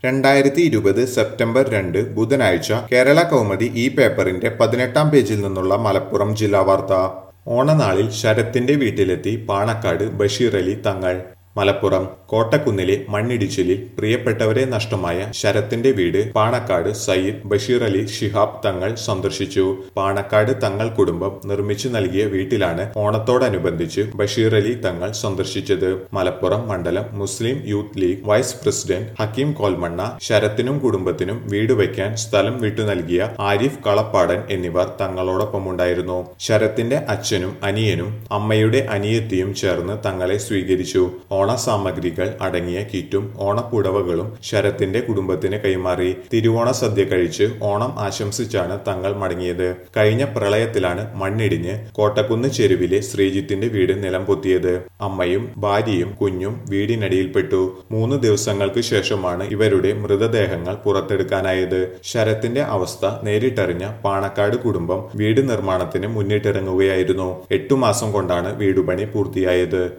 രണ്ടായിരത്തി ഇരുപത് സെപ്റ്റംബർ രണ്ട് ബുധനാഴ്ച കേരള കൗമുദി ഈ പേപ്പറിന്റെ പതിനെട്ടാം പേജിൽ നിന്നുള്ള മലപ്പുറം ജില്ലാ വാർത്ത ഓണനാളിൽ ശരത്തിന്റെ വീട്ടിലെത്തി പാണക്കാട് ബഷീർ അലി തങ്ങൾ മലപ്പുറം കോട്ടക്കുന്നിലെ മണ്ണിടിച്ചിലിൽ പ്രിയപ്പെട്ടവരെ നഷ്ടമായ ശരത്തിന്റെ വീട് പാണക്കാട് സയ്യിദ് ബഷീർ അലി ഷിഹാബ് തങ്ങൾ സന്ദർശിച്ചു പാണക്കാട് തങ്ങൾ കുടുംബം നിർമ്മിച്ചു നൽകിയ വീട്ടിലാണ് ഓണത്തോടനുബന്ധിച്ച് ബഷീർ അലി തങ്ങൾ സന്ദർശിച്ചത് മലപ്പുറം മണ്ഡലം Muslim youth league vice president Hakeem Kolmanna ശരത്തിനും കുടുംബത്തിനും വീട് വയ്ക്കാൻ സ്ഥലം വിട്ടു നൽകിയ ആരിഫ് കളപ്പാടൻ എന്നിവർ തങ്ങളോടൊപ്പമുണ്ടായിരുന്നു ശരത്തിന്റെ അച്ഛനും അനിയനും അമ്മയുടെ അനിയത്തിയും ചേർന്ന് തങ്ങളെ സ്വീകരിച്ചു ഓണസാമഗ്രികൾ അടങ്ങിയ കിറ്റും ഓണപ്പുടവകളും ശരത്തിന്റെ കുടുംബത്തിന് കൈമാറി തിരുവോണ സദ്യ കഴിച്ച് ഓണം ആശംസിച്ചാണ് തങ്ങൾ മടങ്ങിയത് കഴിഞ്ഞ പ്രളയത്തിലാണ് മണ്ണിടിഞ്ഞ് കോട്ടക്കുന്ന് ചെരുവിലെ ശ്രീജിത്തിന്റെ വീട് നിലം പൊത്തിയത് അമ്മയും ഭാര്യയും കുഞ്ഞും വീടിനടിയിൽപ്പെട്ടു മൂന്ന് ദിവസങ്ങൾക്ക് ശേഷമാണ് ഇവരുടെ മൃതദേഹങ്ങൾ പുറത്തെടുക്കാനായത് ശരത്തിന്റെ അവസ്ഥ നേരിട്ടറിഞ്ഞ പാണക്കാട് കുടുംബം വീട് നിർമ്മാണത്തിന് മുന്നിട്ടിറങ്ങുകയായിരുന്നു എട്ടു മാസം കൊണ്ടാണ് വീടുപണി പൂർത്തിയായത്